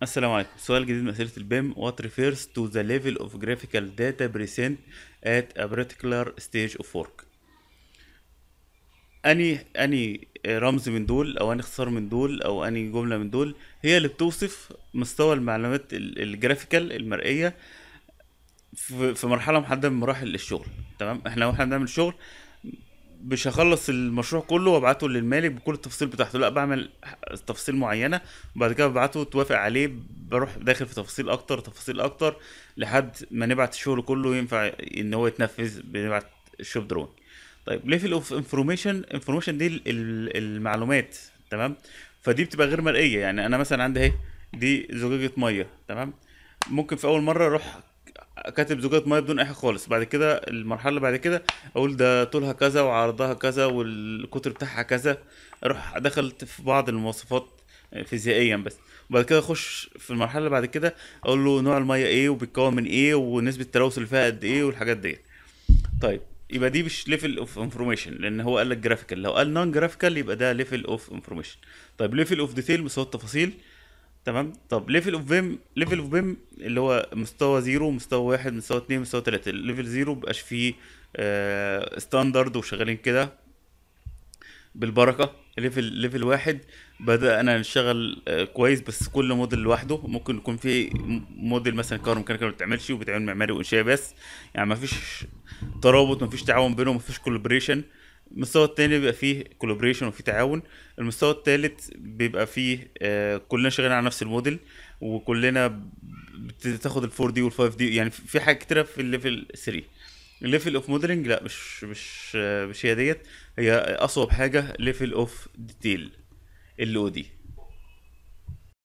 السلام عليكم سؤال جديد من أسئلة البيم What refers to the level of graphical data present at a particular stage of work أني أني رمز من دول أو أني اختصار من دول أو أني جملة من دول هي اللي بتوصف مستوى المعلومات ال- الجرافيكال المرئية في في مرحلة محددة من مراحل الشغل تمام احنا واحنا بنعمل شغل مش هخلص المشروع كله وابعته للمالك بكل التفاصيل بتاعته لا بعمل تفاصيل معينه وبعد كده ببعته توافق عليه بروح داخل في تفاصيل اكتر تفاصيل اكتر لحد ما نبعت الشغل كله ينفع ان هو يتنفذ بنبعت الشوب درون طيب ليفل اوف انفورميشن انفورميشن دي ال- ال- المعلومات تمام فدي بتبقى غير مرئيه يعني انا مثلا عندي اهي دي زجاجه ميه تمام ممكن في اول مره اروح كاتب زجاجة ميه بدون اي حاجه خالص بعد كده المرحله اللي بعد كده اقول ده طولها كذا وعرضها كذا والقطر بتاعها كذا اروح دخلت في بعض المواصفات فيزيائيا بس وبعد كده اخش في المرحله اللي بعد كده اقول له نوع الميه ايه وبيتكون من ايه ونسبه التلوث اللي فيها قد ايه والحاجات دي طيب يبقى دي مش ليفل اوف انفورميشن لان هو قال لك جرافيكال لو قال نون جرافيكال يبقى ده ليفل اوف انفورميشن طيب ليفل اوف ديتيل مستوى التفاصيل تمام طب ليفل اوف بيم ليفل اوف بيم اللي هو مستوى زيرو مستوى واحد مستوى اتنين مستوى تلاتة الليفل زيرو مبقاش فيه آه ستاندرد وشغالين كده بالبركة ليفل ليفل واحد بدأنا نشتغل آه كويس بس كل موديل لوحده ممكن يكون في م- موديل مثلا كهروميكانيكال ما بتعملش وبيتعمل معماري وانشائي بس يعني ما فيش ترابط ما فيش تعاون بينهم ما فيش كولابريشن المستوى التاني بيبقى فيه كولابريشن وفيه تعاون المستوى التالت بيبقى فيه آه كلنا شغالين على نفس الموديل وكلنا بتاخد الفور دي والفايف دي يعني في حاجات كتيرة في الليفل 3 الليفل اوف موديلنج لا مش مش آه، مش هي ديت هي اصعب حاجة ليفل اوف ديتيل ال او دي